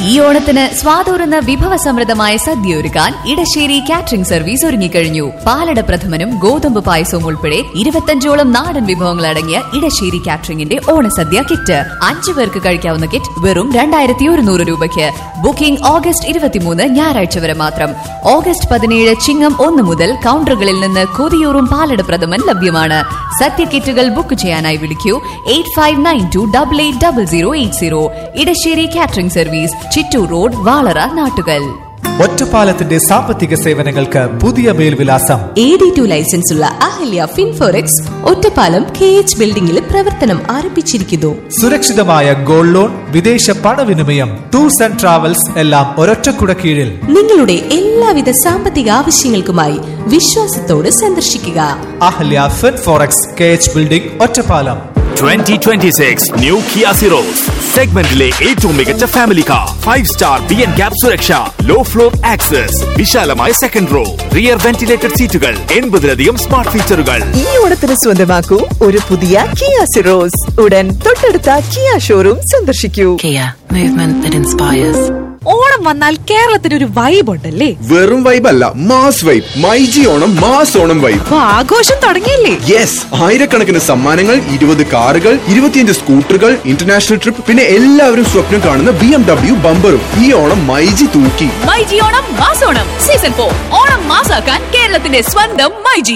ഈ ഓണത്തിന് സ്വാതൂറുന്ന വിഭവസമൃദ്ധമായ സദ്യ ഒരുക്കാൻ ഇടശ്ശേരി കാറ്ററിംഗ് സർവീസ് ഒരുങ്ങിക്കഴിഞ്ഞു പാലട പ്രഥമനും ഗോതമ്പ് പായസവും ഉൾപ്പെടെ ഇരുപത്തഞ്ചോളം നാടൻ വിഭവങ്ങൾ അടങ്ങിയ ഇടശ്ശേരി കാറ്ററിംഗിന്റെ ഓണസദ്യ കിറ്റ് അഞ്ചു പേർക്ക് കഴിക്കാവുന്ന കിറ്റ് വെറും രണ്ടായിരത്തി ഒരുന്നൂറ് രൂപയ്ക്ക് ബുക്കിംഗ് ഓഗസ്റ്റ് ഇരുപത്തിമൂന്ന് ഞായറാഴ്ച വരെ മാത്രം ഓഗസ്റ്റ് പതിനേഴ് ചിങ്ങം ഒന്ന് മുതൽ കൗണ്ടറുകളിൽ നിന്ന് കൊതിയൂറും പാലട പ്രഥമൻ ലഭ്യമാണ് സദ്യ കിറ്റുകൾ ബുക്ക് ചെയ്യാനായി വിളിക്കൂ eight five nine two double eight double zero eight zero Edassery catering service Chittur road Valara Nattukal ഒറ്റപ്പാലത്തിന്റെ സാമ്പത്തിക സേവനങ്ങൾക്ക് പുതിയ മേൽവിലാസം എ ഡി ടു ലൈസൻസ് ഉള്ള Ahalya Finforex Ottapalam K H ബിൽഡിംഗിൽ പ്രവർത്തനം ആരംഭിച്ചിരിക്കുന്നു സുരക്ഷിതമായ ഗോൾഡ് ലോൺ വിദേശ പണവിനിമയം ടൂർസ് ആൻഡ് ട്രാവൽസ് എല്ലാം ഒരൊറ്റക്കുട കീഴിൽ നിങ്ങളുടെ എല്ലാവിധ സാമ്പത്തിക ആവശ്യങ്ങൾക്കുമായി വിശ്വാസത്തോട് സന്ദർശിക്കുക Ahalya fin forex K H building Ottapalam 2026 new Kia Syros സെഗ്മെന്റിലെ ഏറ്റവും മികച്ച family car five star B N cap സുരക്ഷ ലോ ഫ്ലോർ ആക്സസ് വിശാലമായ സെക്കൻഡ് റോ റിയർ വെന്റിലേറ്റഡ് സീറ്റുകൾ എൺപതിലധികം സ്മാർട്ട് ഫീച്ചറുകൾ ഈ ഓണത്തിന് സ്വന്തമാക്കൂ ഒരു പുതിയ കിയ സിറോസ് ഉടൻ തൊട്ടടുത്ത കിയ ഷോറൂം സന്ദർശിക്കൂ Kia, movement that inspires. Onam വന്നാൽ കേരളത്തിന് ഒരു വൈബ് ഉണ്ടല്ലേ വെറും വൈബ് അല്ല mass vibe MyG Onam mass Onam vibe അപ്പൊ ആഘോഷം തുടങ്ങിയില്ലേ യെസ് ആയിരക്കണക്കിന് സമ്മാനങ്ങൾ ഇരുപത് കാറുകൾ ഇരുപത്തിയഞ്ച് സ്കൂട്ടറുകൾ ഇന്റർനാഷണൽ ട്രിപ്പ് പിന്നെ എല്ലാവരും സ്വപ്നം കാണുന്ന ബി എം ഡബ്ല്യു ബമ്പറും ഈ ഓണം മൈജി തൂക്കി മൈജി ഓണം മാസോണം സീസൺ ഫോർ ഓണം മാസാക്കാൻ കേരളത്തിന്റെ സ്വന്തം മൈജി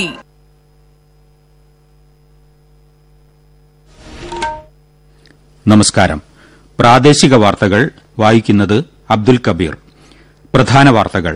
നമസ്കാരം പ്രാദേശിക വാർത്തകൾ വായിക്കുന്നത് അബ്ദുൽ കബീർ പ്രധാന വാർത്തകൾ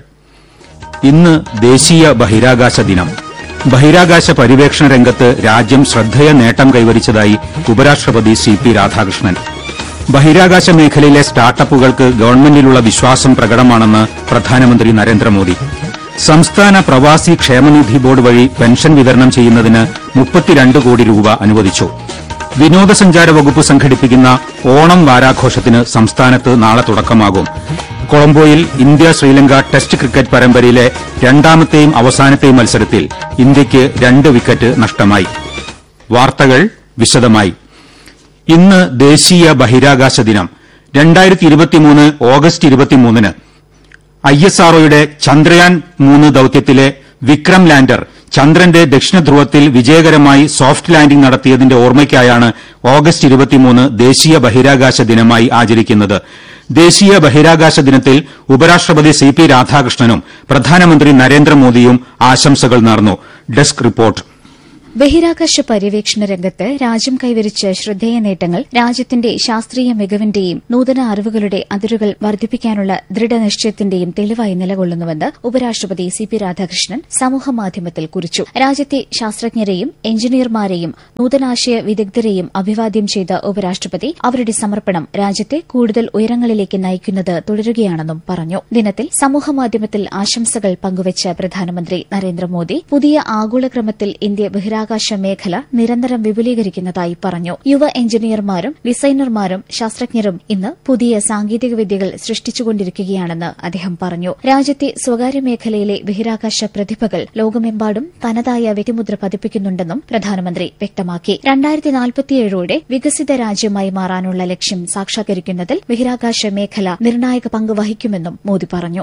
ഇന്ന് ദേശീയ ബഹിരാകാശ ദിനം ബഹിരാകാശ പര്യവേക്ഷണ രംഗത്ത് രാജ്യം ശ്രദ്ധേയ നേട്ടം കൈവരിച്ചതായി ഉപരാഷ്ട്രപതി സി പി രാധാകൃഷ്ണൻ ബഹിരാകാശ മേഖലയിലെ സ്റ്റാർട്ടപ്പുകൾക്ക് ഗവൺമെന്റിലുള്ള വിശ്വാസം പ്രകടമാണെന്ന് പ്രധാനമന്ത്രി നരേന്ദ്രമോദി സംസ്ഥാന പ്രവാസി ക്ഷേമനിധി ബോർഡ് വഴി പെൻഷൻ വിതരണം ചെയ്യുന്നതിന് മുപ്പത്തിരണ്ട് കോടി രൂപ അനുവദിച്ചു വിനോദസഞ്ചാര വകുപ്പ് സംഘടിപ്പിക്കുന്ന ഓണം വാരാഘോഷത്തിന് സംസ്ഥാനത്ത് നാളെ തുടക്കമാകും കൊളംബോയിൽ ഇന്ത്യ ശ്രീലങ്ക ടെസ്റ്റ് ക്രിക്കറ്റ് പരമ്പരയിലെ രണ്ടാമത്തെയും അവസാനത്തെയും മത്സരത്തിൽ ഇന്ത്യയ്ക്ക് രണ്ട് വിക്കറ്റ് നഷ്ടമായി വാർത്തകൾ വിശദമായി ഇന്ന് ദേശീയ ബഹിരാകാശ ദിനം രണ്ടായിരത്തി ഇരുപത്തിമൂന്ന് ഓഗസ്റ്റ് ഇരുപത്തിമൂന്നിന് ഐ എസ് ആർഒയുടെ ചന്ദ്രയാൻ മൂന്ന് ദൌത്യത്തിലെ വിക്രം ലാൻഡർ ചന്ദ്രന്റെ ദക്ഷിണധ്രുവത്തിൽ വിജയകരമായി സോഫ്റ്റ് ലാൻഡിംഗ് നടത്തിയതിന്റെ ഓർമ്മയ്ക്കായാണ് ഓഗസ്റ്റ് ഇരുപത്തിമൂന്ന് ദേശീയ ബഹിരാകാശ ദിനമായി ആചരിക്കുന്നത് ദേശീയ ബഹിരാകാശ ദിനത്തിൽ ഉപരാഷ്ട്രപതി സി പി രാധാകൃഷ്ണനും പ്രധാനമന്ത്രി നരേന്ദ്രമോദിയും ആശംസകൾ നേർന്നു ഡെസ്ക് റിപ്പോർട്ട് ബഹിരാകാശ പര്യവേക്ഷണ രംഗത്ത് രാജ്യം കൈവരിച്ച ശ്രദ്ധേയ നേട്ടങ്ങൾ രാജ്യത്തിന്റെ ശാസ്ത്രീയ മികവിന്റെയും നൂതന അറിവുകളുടെ അതിരുകൾ വർദ്ധിപ്പിക്കാനുള്ള ദൃഢനിശ്ചയത്തിന്റെയും തെളിവായി നിലകൊള്ളുന്നുവെന്ന് ഉപരാഷ്ട്രപതി സി പി രാധാകൃഷ്ണൻ സമൂഹമാധ്യമത്തിൽ കുറിച്ചു രാജ്യത്തെ ശാസ്ത്രജ്ഞരെയും എഞ്ചിനീയർമാരെയും നൂതനാശയ വിദഗ്ധരെയും അഭിവാദ്യം ചെയ്ത ഉപരാഷ്ട്രപതി അവരുടെ സമർപ്പണം രാജ്യത്തെ കൂടുതൽ ഉയരങ്ങളിലേക്ക് നയിക്കുന്നത് തുടരുകയാണെന്നും പറഞ്ഞു ദിനത്തിൽ സമൂഹമാധ്യമത്തിൽ ആശംസകൾ പങ്കുവച്ച പ്രധാനമന്ത്രി നരേന്ദ്രമോദി പുതിയ ആഗോളക്രമത്തിൽ ഇന്ത്യ ബഹിരാകാശ മേഖല നിരന്തരം വിപുലീകരിക്കുന്നതായി പറഞ്ഞു യുവ എഞ്ചിനീയർമാരും ഡിസൈനർമാരും ശാസ്ത്രജ്ഞരും ഇന്ന് പുതിയ സാങ്കേതിക വിദ്യകൾ സൃഷ്ടിച്ചുകൊണ്ടിരിക്കുകയാണെന്ന് അദ്ദേഹം പറഞ്ഞു രാജ്യത്തെ സ്വകാര്യ മേഖലയിലെ ബഹിരാകാശ പ്രതിഭകൾ ലോകമെമ്പാടും തനതായ വ്യക്തിമുദ്ര പതിപ്പിക്കുന്നുണ്ടെന്നും പ്രധാനമന്ത്രി വ്യക്തമാക്കി രണ്ടായിരത്തി നാൽപ്പത്തിയേഴോടെ വികസിത രാജ്യമായി മാറാനുള്ള ലക്ഷ്യം സാക്ഷാത്കരിക്കുന്നതിൽ ബഹിരാകാശ മേഖല നിർണായക പങ്ക് വഹിക്കുമെന്നും മോദി പറഞ്ഞു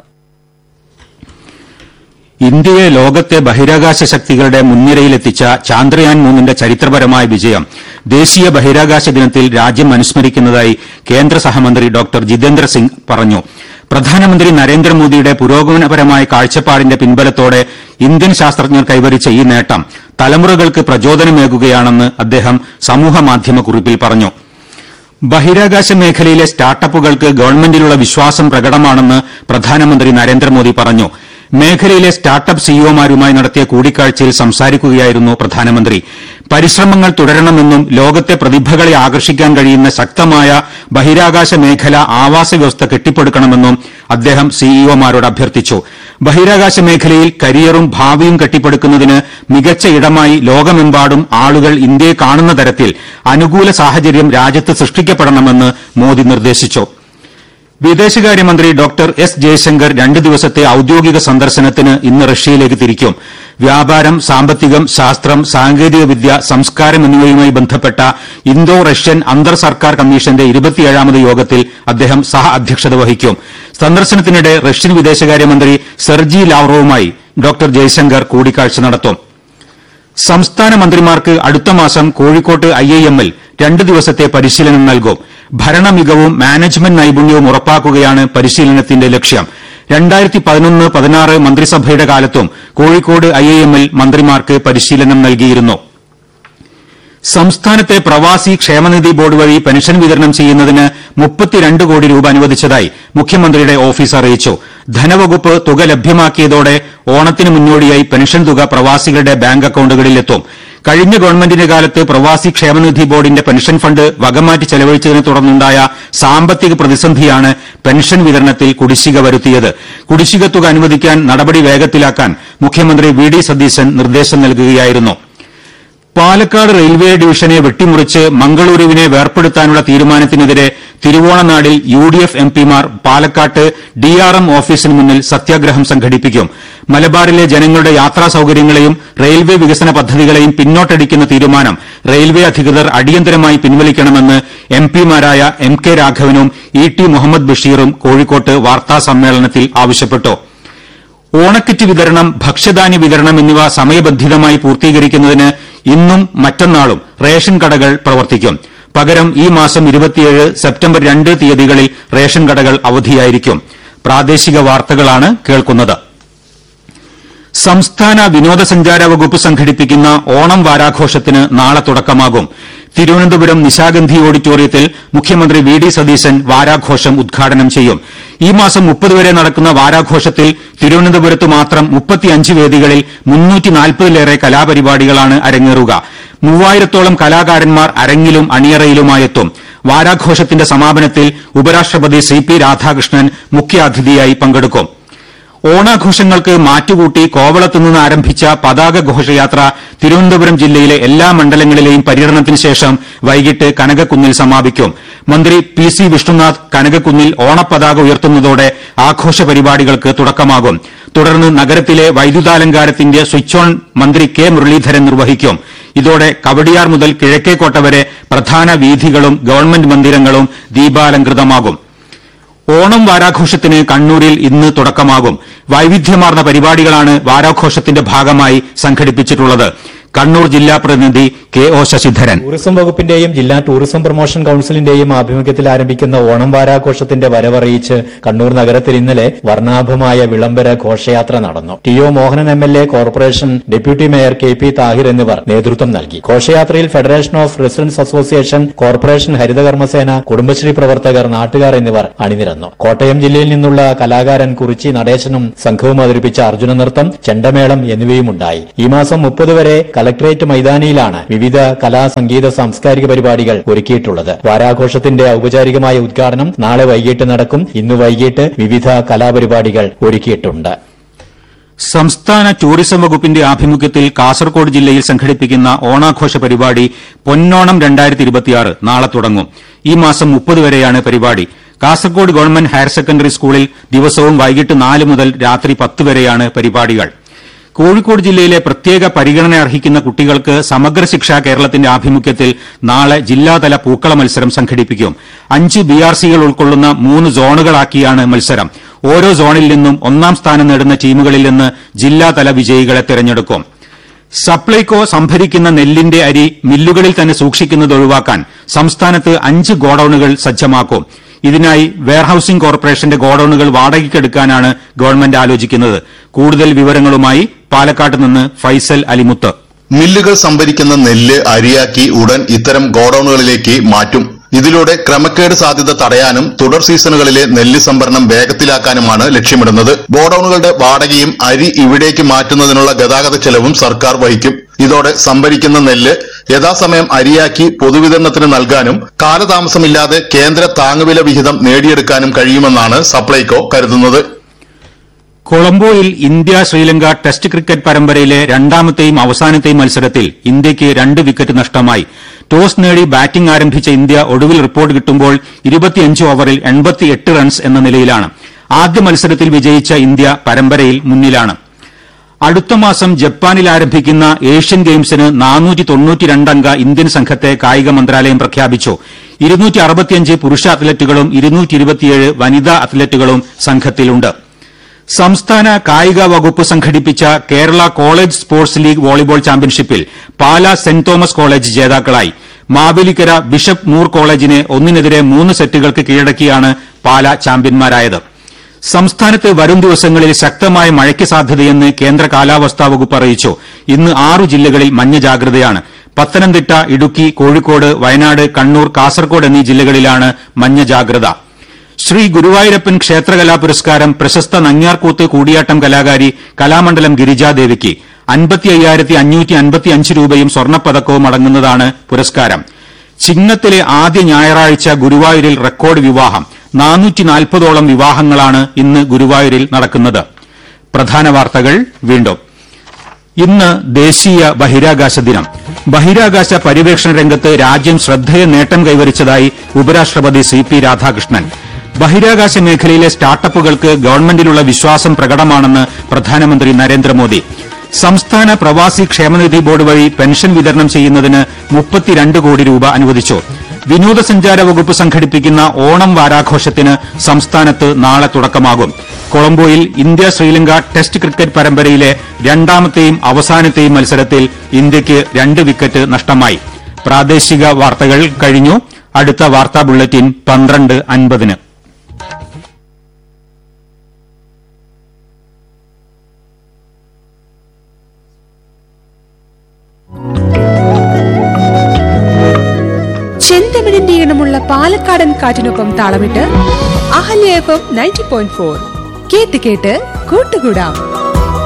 ഇന്ത്യയെ ലോകത്തെ ബഹിരാകാശ ശക്തികളുടെ മുൻനിരയിലെത്തിച്ച ചാന്ദ്രയാൻ മൂന്നിന്റെ ചരിത്രപരമായ വിജയം ദേശീയ ബഹിരാകാശ ദിനത്തിൽ രാജ്യം അനുസ്മരിക്കുന്നതായി കേന്ദ്ര സഹമന്ത്രി ഡോക്ടർ ജിതേന്ദ്ര സിംഗ് പറഞ്ഞു പ്രധാനമന്ത്രി നരേന്ദ്രമോദിയുടെ പുരോഗമനപരമായ കാഴ്ചപ്പാടിന്റെ പിൻബലത്തോടെ ഇന്ത്യൻ ശാസ്ത്രജ്ഞർ കൈവരിച്ച ഈ നേട്ടം തലമുറകൾക്ക് പ്രചോദനമേകുകയാണെന്ന് അദ്ദേഹം സമൂഹമാധ്യമക്കുറിപ്പിൽ പറഞ്ഞു ബഹിരാകാശ മേഖലയിലെ സ്റ്റാർട്ടപ്പുകൾക്ക് ഗവൺമെന്റിലുള്ള വിശ്വാസം പ്രകടമാണെന്ന് പ്രധാനമന്ത്രി നരേന്ദ്രമോദി പറഞ്ഞു മേഖലയിലെ സ്റ്റാർട്ടപ്പ് സിഇഒമാരുമായി നടത്തിയ കൂടിക്കാഴ്ചയിൽ സംസാരിക്കുകയായിരുന്നു പ്രധാനമന്ത്രി പരിശ്രമങ്ങൾ തുടരണമെന്നും ലോകത്തെ പ്രതിഭകളെ ആകർഷിക്കാൻ കഴിയുന്ന ശക്തമായ ബഹിരാകാശ മേഖല ആവാസ വ്യവസ്ഥ കെട്ടിപ്പടുക്കണമെന്നും അദ്ദേഹം സിഇഒമാരോട് അഭ്യർത്ഥിച്ചു ബഹിരാകാശ മേഖലയിൽ കരിയറും ഭാവിയും കെട്ടിപ്പടുക്കുന്നതിന് മികച്ച ഇടമായി ലോകമെമ്പാടും ആളുകൾ ഇന്ത്യയെ കാണുന്ന തരത്തിൽ അനുകൂല സാഹചര്യം രാജ്യത്ത് സൃഷ്ടിക്കപ്പെടണമെന്ന് മോദി നിർദ്ദേശിച്ചു വിദേശകാര്യമന്ത്രി ഡോക്ടർ എസ് ജയശങ്കർ രണ്ട് ദിവസത്തെ ഔദ്യോഗിക സന്ദർശനത്തിന് ഇന്ന് റഷ്യയിലേക്ക് തിരിക്കും വ്യാപാരം സാമ്പത്തികം ശാസ്ത്രം സാങ്കേതികവിദ്യ സംസ്കാരം എന്നിവയുമായി ബന്ധപ്പെട്ട ഇന്തോ റഷ്യൻ അന്തർ സർക്കാർ കമ്മീഷന്റെ ഇരുപത്തിയേഴാമത് യോഗത്തിൽ അദ്ദേഹം സഹ അധ്യക്ഷത വഹിക്കും സന്ദർശനത്തിനിടെ റഷ്യൻ വിദേശകാര്യമന്ത്രി സെർജി ലാവ്റോവുമായി ഡോക്ടർ ജയശങ്കർ കൂടിക്കാഴ്ച നടത്തും സംസ്ഥാന മന്ത്രിമാർക്ക് അടുത്ത മാസം കോഴിക്കോട്ട് ഐ ഐ എമ്മിൽ രണ്ട് ദിവസത്തെ പരിശീലനം നൽകും ഭരണമികവും മാനേജ്മെന്റ് നൈപുണ്യവും ഉറപ്പാക്കുകയാണ് പരിശീലനത്തിന്റെ ലക്ഷ്യം രണ്ടായിരത്തി പതിനൊന്ന് പതിനാറ് മന്ത്രിസഭയുടെ കാലത്തും കോഴിക്കോട് ഐ ഐ എമ്മിൽ മന്ത്രിമാർക്ക് പരിശീലനം നൽകിയിരുന്നു സംസ്ഥാനത്തെ പ്രവാസി ക്ഷേമനിധി ബോർഡ് വഴി പെൻഷൻ വിതരണം ചെയ്യുന്നതിന് മുപ്പത്തിരണ്ട് കോടി രൂപ അനുവദിച്ചതായി മുഖ്യമന്ത്രിയുടെ ഓഫീസ് അറിയിച്ചു ധനവകുപ്പ് തുക ലഭ്യമാക്കിയതോടെ ഓണത്തിന് മുന്നോടിയായി പെൻഷൻ തുക പ്രവാസികളുടെ ബാങ്ക് അക്കൌണ്ടുകളിലെത്തും കഴിഞ്ഞ ഗവൺമെന്റിന്റെ കാലത്ത് പ്രവാസി ക്ഷേമനിധി ബോർഡിന്റെ പെൻഷൻ ഫണ്ട് വകമാറ്റി ചെലവഴിച്ചതിനെ തുടർന്നുണ്ടായ സാമ്പത്തിക പ്രതിസന്ധിയാണ് പെൻഷൻ വിതരണത്തിൽ കുടിശ്ശിക വരുത്തിയത് കുടിശ്ശിക തുക അനുവദിക്കാൻ നടപടി വേഗത്തിലാക്കാൻ മുഖ്യമന്ത്രി വി ഡി സതീശൻ നിർദ്ദേശം നൽകുകയായിരുന്നു പാലക്കാട് റെയിൽവേ ഡിവിഷനെ വെട്ടിമുറിച്ച് മംഗളൂരുവിനെ വേർപ്പെടുത്താനുള്ള തീരുമാനത്തിനെതിരെ തിരുവോണനാടിൽ യു ഡി എഫ് എം പിമാർ പാലക്കാട്ട് ഡി ആർ എം ഓഫീസിന് മുന്നിൽ സത്യാഗ്രഹം സംഘടിപ്പിക്കും മലബാറിലെ ജനങ്ങളുടെ യാത്രാ സൌകര്യങ്ങളെയും റെയിൽവേ വികസന പദ്ധതികളെയും പിന്നോട്ടടിക്കുന്ന തീരുമാനം റെയിൽവേ അധികൃതർ അടിയന്തരമായി പിൻവലിക്കണമെന്ന് എം പിമാരായ എം കെ രാഘവനും ഇ ടി മുഹമ്മദ് ബഷീറും കോഴിക്കോട്ട് വാർത്താസമ്മേളനത്തിൽ ആവശ്യപ്പെട്ടു ഓണക്കിറ്റ് വിതരണം ഭക്ഷ്യധാന്യ വിതരണം എന്നിവ സമയബന്ധിതമായി പൂർത്തീകരിക്കുന്നതിന് ഇന്നും മറ്റന്നാളും റേഷൻ കടകൾ പ്രവർത്തിക്കും പകരം ഈ മാസം ഇരുപത്തിയേഴ് സെപ്റ്റംബർ രണ്ട് തീയതികളിൽ റേഷൻ കടകൾ അവധിയായിരിക്കും പ്രാദേശിക വാർത്തകളാണ് കേൾക്കുന്നത് സംസ്ഥാന വിനോദസഞ്ചാര വകുപ്പ് സംഘടിപ്പിക്കുന്ന ഓണം വാരാഘോഷത്തിന് നാളെ തുടക്കമാകും തിരുവനന്തപുരം നിശാഗന്ധി ഓഡിറ്റോറിയത്തിൽ മുഖ്യമന്ത്രി വി ഡി സതീശൻ വാരാഘോഷം ഉദ്ഘാടനം ചെയ്യും ഈ മാസം മുപ്പത് വരെ നടക്കുന്ന വാരാഘോഷത്തിൽ തിരുവനന്തപുരത്ത് മാത്രം മുപ്പത്തിയഞ്ച് വേദികളിൽ മുന്നൂറ്റിനാൽപ്പതിലേറെ കലാപരിപാടികളാണ് അരങ്ങേറുക മൂവായിരത്തോളം കലാകാരന്മാർ അരങ്ങിലും അണിയറയിലുമായെത്തും വാരാഘോഷത്തിന്റെ സമാപനത്തിൽ ഉപരാഷ്ട്രപതി സി പി രാധാകൃഷ്ണൻ മുഖ്യാതിഥിയായി പങ്കെടുക്കും ഓണാഘോഷങ്ങൾക്ക് മാറ്റുകൂട്ടി കോവളത്തുനിന്ന് ആരംഭിച്ച പതാക ഘോഷയാത്ര തിരുവനന്തപുരം ജില്ലയിലെ എല്ലാ മണ്ഡലങ്ങളിലെയും പര്യടനത്തിന് ശേഷം വൈകിട്ട് കനകക്കുന്നിൽ സമാപിക്കും മന്ത്രി പി സി വിഷ്ണുനാഥ് കനകക്കുന്നിൽ ഓണപ്പതാക ഉയർത്തുന്നതോടെ ആഘോഷ പരിപാടികൾക്ക് തുടക്കമാകും തുടർന്ന് നഗരത്തിലെ വൈദ്യുതാലങ്കാരത്തിന്റെ സ്വിച്ച് ഓൺ മന്ത്രി കെ മുരളീധരൻ നിർവഹിക്കും ഇതോടെ കവടിയാർ മുതൽ കിഴക്കേക്കോട്ട വരെ പ്രധാന വീഥികളും ഗവൺമെന്റ് മന്ദിരങ്ങളും ദീപാലങ്കൃതമാകും ഓണം വാരാഘോഷത്തിന് കണ്ണൂരിൽ ഇന്ന് തുടക്കമാകും വൈവിധ്യമാർന്ന പരിപാടികളാണ് വാരാഘോഷത്തിന്റെ ഭാഗമായി സംഘടിപ്പിച്ചിട്ടുള്ളത് കണ്ണൂർ ജില്ലാ പ്രതിനിധി കെ ഒ ശശിധരൻ ടൂറിസം വകുപ്പിന്റെയും ജില്ലാ ടൂറിസം പ്രൊമോഷൻ കൌൺസിലിന്റെയും ആഭിമുഖ്യത്തിൽ ആരംഭിക്കുന്ന ഓണം വാരാഘോഷത്തിന്റെ വരവറിയിച്ച് കണ്ണൂർ നഗരത്തിൽ ഇന്നലെ വർണ്ണാഭമായ വിളംബര ഘോഷയാത്ര നടന്നു T O Mohanan M L A corporation deputy mayor K P Thahir എന്നിവർ നേതൃത്വം നൽകി ഘോഷയാത്രയിൽ federation of residents association corporation ഹരിതകർമ്മസേന കുടുംബശ്രീ പ്രവർത്തകർ നാട്ടുകാർ എന്നിവർ അണിനിരന്നു കോട്ടയം ജില്ലയിൽ നിന്നുള്ള കലാകാരൻ കുറിച്ചി നടേശനും സംഘവും അവതരിപ്പിച്ച അർജുന നൃത്തം ചെണ്ടമേളം എന്നിവയുമുണ്ടായി ഈ മാസം മുപ്പത് വരെ കലക്ടറേറ്റ് മൈതാനിയിലാണ് വിവിധ കലാ സംഗീത സാംസ്കാരിക പരിപാടികൾ ഒരുക്കിയിട്ടുള്ളത് വാരാഘോഷത്തിന്റെ ഔപചാരികമായ ഉദ്ഘാടനം നാളെ വൈകിട്ട് നടക്കും ഇന്ന് വൈകിട്ട് വിവിധ കലാപരിപാടികൾ ഒരുക്കിയിട്ടുണ്ട് സംസ്ഥാന ടൂറിസം വകുപ്പിന്റെ ആഭിമുഖ്യത്തിൽ കാസർകോട് ജില്ലയിൽ സംഘടിപ്പിക്കുന്ന ഓണാഘോഷ പരിപാടി പൊന്നോണം രണ്ടായിരത്തി ഇരുപത്തിയാറ് നാളെ തുടങ്ങും ഈ മാസം മുപ്പത് വരെയാണ് പരിപാടി കാസർകോട് ഗവൺമെന്റ് ഹയർ സെക്കൻഡറി സ്കൂളിൽ ദിവസവും വൈകിട്ട് നാല് മുതൽ രാത്രി പത്ത് വരെയാണ് പരിപാടികൾ കോഴിക്കോട് ജില്ലയിലെ പ്രത്യേക പരിഗണന അർഹിക്കുന്ന കുട്ടികൾക്ക് സമഗ്ര ശിക്ഷ കേരളത്തിന്റെ ആഭിമുഖ്യത്തിൽ നാളെ ജില്ലാതല പൂക്കള മത്സരം സംഘടിപ്പിക്കും അഞ്ച് ബി ആർ സികൾ ഉൾക്കൊള്ളുന്ന മൂന്ന് സോണുകളാക്കിയാണ് മത്സരം ഓരോ സോണിൽ നിന്നും ഒന്നാം സ്ഥാനം നേടുന്ന ടീമുകളിൽ നിന്ന് ജില്ലാതല വിജയികളെ തെരഞ്ഞെടുക്കും സപ്ലൈകോ സംഭരിക്കുന്ന നെല്ലിന്റെ അരി മില്ലുകളിൽ തന്നെ സൂക്ഷിക്കുന്നത് ഒഴിവാക്കാൻ സംസ്ഥാനത്ത് അഞ്ച് ഗോഡൌണുകൾ സജ്ജമാക്കും ഇതിനായി വെയർഹൌസിംഗ് കോർപ്പറേഷന്റെ ഗോഡൌണുകൾ വാടകയ്ക്കെടുക്കാനാണ് ഗവൺമെന്റ് ആലോചിക്കുന്നത് കൂടുതൽ വിവരങ്ങളുമായി പാലക്കാട്ട് നിന്ന് ഫൈസൽ അലിമുത്ത് മില്ലുകൾ സംഭരിക്കുന്ന നെല്ല് അരിയാക്കി ഉടൻ ഇത്തരം ഗോഡൌണുകളിലേക്ക് മാറ്റും ഇതിലൂടെ ക്രമക്കേട് സാധ്യത തടയാനും തുടർ സീസണുകളിലെ നെല്ല് സംഭരണം വേഗത്തിലാക്കാനുമാണ് ലക്ഷ്യമിടുന്നത് ഗോഡൌണുകളുടെ വാടകയും അരി ഇവിടേക്ക് മാറ്റുന്നതിനുള്ള ഗതാഗത ചെലവും സർക്കാർ വഹിക്കും ഇതോടെ സംഭരിക്കുന്ന നെല്ല് യഥാസമയം അരിയാക്കി പൊതുവിതരണത്തിന് നൽകാനും കാലതാമസമില്ലാതെ കേന്ദ്ര താങ്ങുവില വിഹിതം നേടിയെടുക്കാനും കഴിയുമെന്നാണ് സപ്ലൈകോ കരുതുന്നത് കൊളംബോയിൽ ഇന്ത്യ ശ്രീലങ്ക ടെസ്റ്റ് ക്രിക്കറ്റ് പരമ്പരയിലെ രണ്ടാമത്തെയും അവസാനത്തെയും മത്സരത്തിൽ ഇന്ത്യയ്ക്ക് രണ്ട് വിക്കറ്റ് നഷ്ടമായി ടോസ് നേടി ബാറ്റിംഗ് ആരംഭിച്ച ഇന്ത്യ ഒടുവിൽ റിപ്പോർട്ട് കിട്ടുമ്പോൾ ഇരുപത്തിയഞ്ച് ഓവറിൽ എൺപത്തിയെട്ട് റൺസ് എന്ന നിലയിലാണ് ആദ്യ മത്സരത്തിൽ വിജയിച്ച ഇന്ത്യ പരമ്പരയിൽ മുന്നിലാണ് അടുത്ത മാസം ജപ്പാനിൽ ആരംഭിക്കുന്ന ഏഷ്യൻ ഗെയിംസിന് നാനൂറ്റി തൊണ്ണൂറ്റിരണ്ടംഗ ഇന്ത്യൻ സംഘത്തെ കായിക മന്ത്രാലയം പ്രഖ്യാപിച്ചു ഇരുന്നൂറ്റി അറുപത്തിയഞ്ച് പുരുഷ അത്ലറ്റുകളും ഇരുന്നൂറ്റി ഇരുപത്തിയേഴ് വനിതാ അത്ലറ്റുകളും സംഘത്തിലുണ്ട് സംസ്ഥാന കായിക വകുപ്പ് സംഘടിപ്പിച്ച Kerala college sports league volleyball ചാമ്പ്യൻഷിപ്പിൽ പാല സെന്റ് തോമസ് കോളേജ് ജേതാക്കളായി മാവേലിക്കര ബിഷപ്പ് നൂർ കോളേജിനെ ഒന്നിനെതിരെ മൂന്ന് സെറ്റുകൾക്ക് കീഴടക്കിയാണ് പാല ചാമ്പ്യന്മാരായത് സംസ്ഥാനത്ത് വരും ദിവസങ്ങളിൽ ശക്തമായ മഴയ്ക്ക് സാധ്യതയെന്ന് കേന്ദ്ര കാലാവസ്ഥാ വകുപ്പ് അറിയിച്ചു ഇന്ന് ആറു ജില്ലകളിൽ മഞ്ഞ ജാഗ്രതയാണ് പത്തനംതിട്ട ഇടുക്കി കോഴിക്കോട് വയനാട് കണ്ണൂർ കാസർകോട് എന്നീ ജില്ലകളിലാണ് മഞ്ഞ ജാഗ്രത ശ്രീ ഗുരുവായൂരപ്പൻ ക്ഷേത്രകലാ പുരസ്കാരം പ്രശസ്ത നങ്ങ്യാർകൂത്ത് കൂടിയാട്ടം കലാകാരി കലാമണ്ഡലം ഗിരിജാദേവിക്ക് അൻപത്തി അയ്യായിരത്തി അഞ്ഞൂറ്റി അൻപത്തി അഞ്ച് രൂപയും സ്വർണ്ണപ്പതക്കവും അടങ്ങുന്നതാണ് പുരസ്കാരം ചിങ്ങത്തിലെ ആദ്യ ഞായറാഴ്ച ഗുരുവായൂരിൽ റെക്കോർഡ് വിവാഹം നാനൂറ്റി നാൽപ്പതോളം വിവാഹങ്ങളാണ് ഇന്ന് ഗുരുവായൂരിൽ നടക്കുന്നത് പ്രധാന വാർത്തകൾ വീണ്ടും ഇന്ന് ദേശീയ ബഹിരാകാശ ദിനം ബഹിരാകാശ പര്യവേക്ഷണ രംഗത്ത് രാജ്യം ശ്രദ്ധേയ നേട്ടം കൈവരിച്ചതായി ഉപരാഷ്ട്രപതി സി പി രാധാകൃഷ്ണൻ ബഹിരാകാശ മേഖലയിലെ സ്റ്റാർട്ടപ്പുകൾക്ക് ഗവൺമെന്റിലുള്ള വിശ്വാസം പ്രകടമാണെന്ന് പ്രധാനമന്ത്രി നരേന്ദ്രമോദി സംസ്ഥാന പ്രവാസി ക്ഷേമനിധി ബോർഡ് വഴി പെൻഷൻ വിതരണം ചെയ്യുന്നതിന് മുപ്പത്തിരണ്ട് കോടി രൂപ അനുവദിച്ചു വിനോദസഞ്ചാര വകുപ്പ് സംഘടിപ്പിക്കുന്ന ഓണം വാരാഘോഷത്തിന് സംസ്ഥാനത്ത് നാളെ തുടക്കമാകും കൊളംബോയിൽ ഇന്ത്യ ശ്രീലങ്ക ടെസ്റ്റ് ക്രിക്കറ്റ് പരമ്പരയിലെ രണ്ടാമത്തെയും അവസാനത്തെയും മത്സരത്തിൽ ഇന്ത്യയ്ക്ക് രണ്ട് വിക്കറ്റ് നഷ്ടമായി പ്രാദേശിക വാർത്തകൾ കഴിഞ്ഞു അടുത്ത വാർത്താ ബുള്ളറ്റിൻ പന്ത്രണ്ട് അൻപതിന് ചെന്തമിഴിന്റെ ഈണമുള്ള പാലക്കാടൻ കാറ്റിനൊപ്പം താളമിട്ട് Ahalya F M ninety point four കേട്ട് കേട്ട് കൂട്ടുകൂടാം